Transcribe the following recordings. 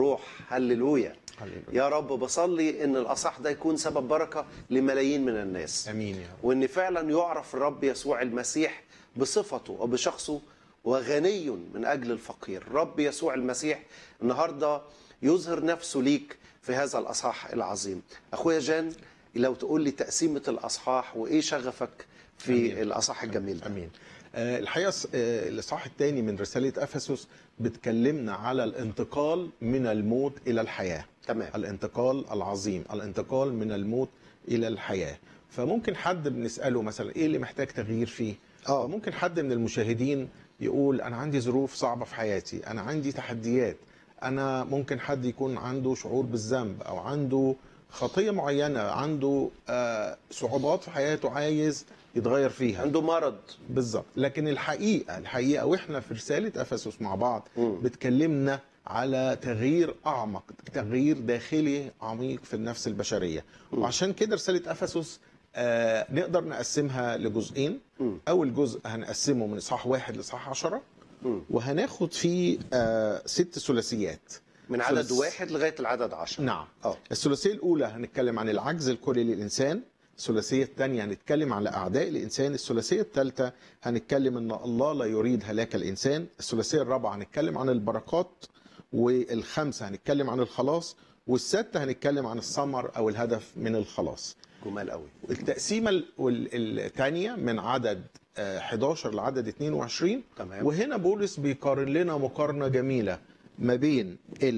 بالروح هللويا هللويا. يا رب بصلي ان الاصح ده يكون سبب بركه لملايين من الناس امين يا رب وان فعلا يعرف الرب يسوع المسيح بصفته وبشخصه وغني من اجل الفقير رب يسوع المسيح النهارده يظهر نفسه ليك في هذا الاصحاح العظيم اخويا جان لو تقول لي تقسيمه الاصحاح وايه شغفك في أمين. الاصحاح الجميل ده امين آه، الحقيقه س- آه، الاصحاح الثاني من رساله افسس بتكلمنا على الانتقال من الموت الى الحياه تمام الانتقال العظيم الانتقال من الموت الى الحياه فممكن حد بنساله مثلا ايه اللي محتاج تغيير فيه آه. ممكن حد من المشاهدين يقول انا عندي ظروف صعبه في حياتي انا عندي تحديات انا ممكن حد يكون عنده شعور بالذنب او عنده خطيه معينه عنده آه صعوبات في حياته عايز يتغير فيها عنده مرض بالظبط لكن الحقيقه الحقيقه واحنا في رساله افسس مع بعض مم. بتكلمنا على تغيير اعمق تغيير داخلي عميق في النفس البشريه وعشان كده رساله افسس آه نقدر نقسمها لجزئين مم. اول جزء هنقسمه من اصحاح واحد لاصحاح عشرة مم. وهناخد فيه آه ست ثلاثيات من عدد ثلاث- واحد لغايه العدد عشر نعم اه الثلاثيه الاولى هنتكلم عن العجز الكلي للانسان الثلاثيه الثانيه هنتكلم على اعداء الانسان الثلاثيه الثالثه هنتكلم ان الله لا يريد هلاك الانسان الثلاثيه الرابعه هنتكلم عن البركات والخامسه هنتكلم عن الخلاص والسادسه هنتكلم عن الثمر او الهدف من الخلاص جمال قوي التقسيمه الثانيه من عدد آه، 11 لعدد 22 تمام. وهنا بولس بيقارن لنا مقارنه جميله ما بين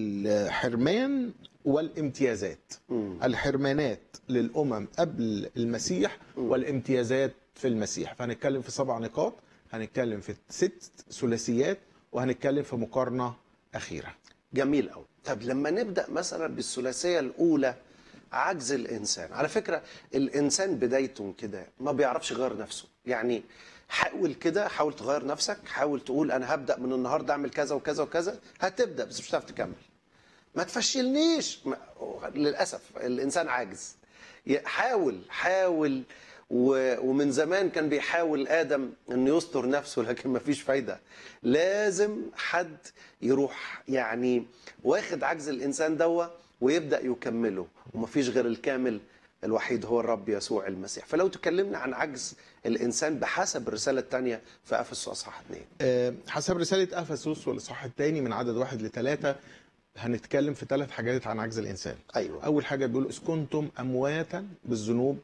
الحرمان والامتيازات مم. الحرمانات للامم قبل المسيح والامتيازات في المسيح فهنتكلم في سبع نقاط هنتكلم في ست ثلاثيات وهنتكلم في مقارنه اخيره جميل قوي طب لما نبدا مثلا بالثلاثيه الاولى عجز الانسان على فكره الانسان بدايته كده ما بيعرفش يغير نفسه يعني حاول كده حاول تغير نفسك حاول تقول انا هبدا من النهارده اعمل كذا وكذا وكذا هتبدا بس مش هتعرف تكمل ما تفشلنيش ما للاسف الانسان عاجز ي- حاول حاول و... ومن زمان كان بيحاول ادم انه يستر نفسه لكن ما فيش فايده لازم حد يروح يعني واخد عجز الانسان دوا ويبدا يكمله ومفيش غير الكامل الوحيد هو الرب يسوع المسيح فلو تكلمنا عن عجز الانسان بحسب الرساله الثانيه في افسس اصحاح 2 آه، حسب رسالة أفسس والإصحاح الثاني من عدد واحد لثلاثة هنتكلم في ثلاث حاجات عن عجز الإنسان ايوه أول حاجة بيقول إذ كنتم أمواتا بالذنوب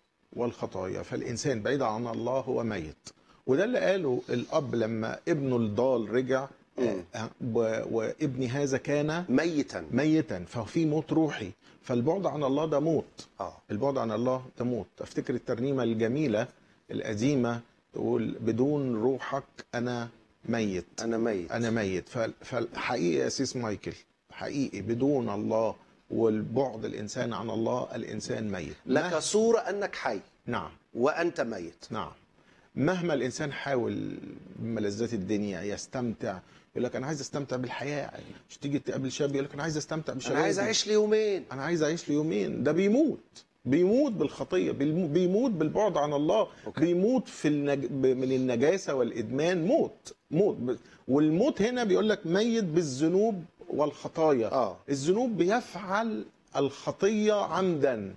والخطايا فالإنسان بعيد عن الله هو ميت وده اللي قاله الأب لما ابنه الضال رجع آه، و- وابني هذا كان ميتا ميتا ففي موت روحي فالبعد عن الله ده موت اه البعد عن الله ده موت افتكر الترنيمه الجميله القديمه تقول بدون روحك انا ميت انا ميت انا ميت ف- فالحقيقه يا سيس مايكل حقيقي بدون الله والبعد الانسان عن الله الانسان ميت لك مه- صوره انك حي نعم وانت ميت نعم مهما الانسان حاول بملذات الدنيا يستمتع يقول لك انا عايز استمتع بالحياه مش تيجي تقابل شاب يقول لك انا عايز استمتع بالشباب انا عايز اعيش لي يومين انا عايز اعيش لي يومين ده بيموت بيموت بالخطيه بيمو- بيموت بالبعد عن الله أوكي. بيموت في النج... ب- من النجاسه والادمان موت موت ب... والموت هنا بيقول لك ميت بالذنوب والخطايا اه الذنوب بيفعل الخطيه عمدا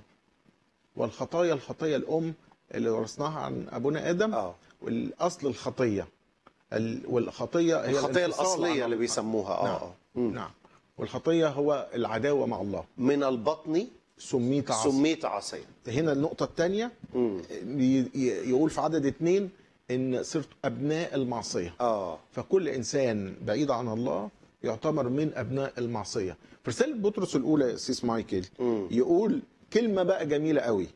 والخطايا الخطيه الام اللي ورثناها عن ابونا ادم اه والاصل الخطيه ال... والخطيه هي الخطيه الانفصال عن الاصليه اللي الله. بيسموها اه نعم. اه مم. نعم والخطيه هو العداوه مع الله من البطن سميت عصا سميت عصيا هنا النقطة الثانية مم. يقول في عدد اثنين إن صرت أبناء المعصية اه فكل إنسان بعيد عن الله يعتبر من أبناء المعصية في رسالة بطرس الأولى يا سيس مايكل مم. يقول كلمة بقى جميلة قوي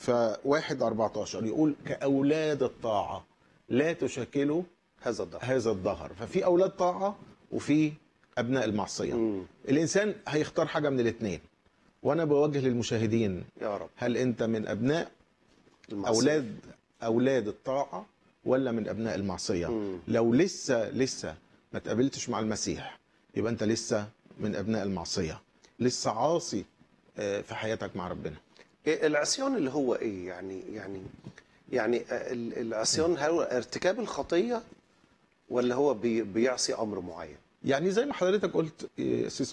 فواحد 14 يقول كأولاد الطاعة لا تشكلوا هذا الضغط هذا الظهر ففي أولاد طاعة وفي أبناء المعصية مم. الإنسان هيختار حاجة من الاثنين وأنا بوجه للمشاهدين يا رب هل أنت من أبناء المعصية. اولاد اولاد الطاعه ولا من ابناء المعصيه مم. لو لسه لسه ما تقابلتش مع المسيح يبقى انت لسه من ابناء المعصيه لسه عاصي آه، في حياتك مع ربنا إيه العصيان اللي هو ايه يعني يعني يعني آه، ال- العصيان هل هو ارتكاب الخطيه ولا هو بي بيعصي امر معين يعني زي ما حضرتك قلت آه، سيس